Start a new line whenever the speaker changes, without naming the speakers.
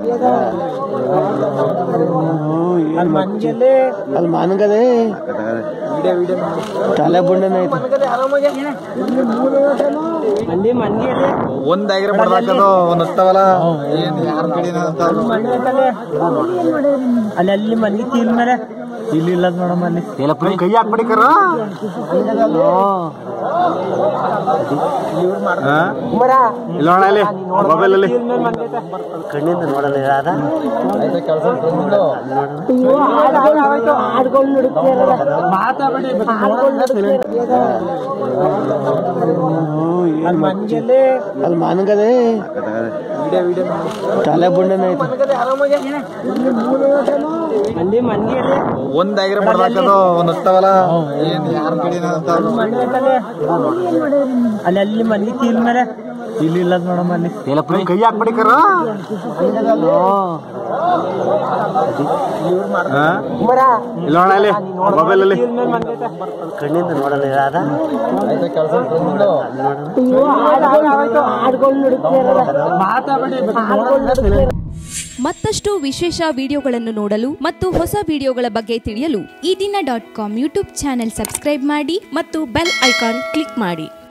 ಅಲ್ಲಿ ಮಾನಗದೆ ತಲೆ ಬುಂಡನ ಐತೆ
ಅಲ್ಲಿ ಮಂದಿ ಇದೆ
ಒಂದಾಗಿರ ಮಾಡ್ದಾಕದು ಒಂದ್ ಹತ್ತವಲ್ಲ ಏನ್ ಯಾರ ಕಡೆ ಅಂತ ಅವ್ರು.
ಮಂದಿ ಐತಲ್ಲಿ ಅಲ್ಲಿ ಅಲ್ಲಿ ಮಂದಿ ತೀಲ್ ಮೇಲೆ ಇಲ್ಲಿ ಇಲ್ಲ ನೋಡಮ್ಮ ಅಲ್ಲಿ
ಕೈ ಹಾಕ್ಬಿಡಿ ಕರ ಇಲ್ಲ ನೋಡ ಅಲ್ಲಿ ಮೊಬೈಲ್ ಅಲ್ಲಿ
ಕಣ್ಣಿಂದ ನೋಡಲ್ಲ ಅದ
ಅಲ್ಲಿ ಮಂದಿ ಅಲ್ಲಿ
ಅಲ್ಲಿ ಮಾನಗದೆ ತಲೆ ಬುಂಡನ ಐತೆ
ಅಲ್ಲಿ ಮಂದಿ ಇದೆ
ಒಂದಾಗಿರ ಮಾಡ್ದಾಕದು ಒಂದ್ ಹತ್ತವಲ್ಲ ಏನ್ ಯಾರ ಕಡೆ ಅಂತ ಅವ್ರು.
ಮಂದಿ ಐತಲ್ಲಿ ಅಲ್ಲಿ ಅಲ್ಲಿ ಮಂದಿ ತೀಲ್ ಮೇಲೆ ಇಲ್ಲಿ ಇಲ್ಲ ನೋಡಮ್ಮ ಅಲ್ಲಿ
ಕೈ ಹಾಕ್ಬಿಡಿ ಕರ ಇಲ್ಲ ನೋಡ ಅಲ್ಲಿ ಮೊಬೈಲ್ ಅಲ್ಲಿ
ಕಣ್ಣಿಂದ ನೋಡಲ್ಲ ಅದ
ಮತ್ತಷ್ಟು ವಿಶೇಷ ವಿಡಿಯೋಗಳನ್ನು ನೋಡಲು ಮತ್ತು ಹೊಸ ವಿಡಿಯೋಗಳ ಬಗ್ಗೆ ತಿಳಿಯಲು ಈ ದಿನ dot com YouTube channel subscribe ಮಾಡಿ ಮತ್ತು ಬೆಲ್ ಐಕಾನ್ ಕ್ಲಿಕ್ ಮಾಡಿ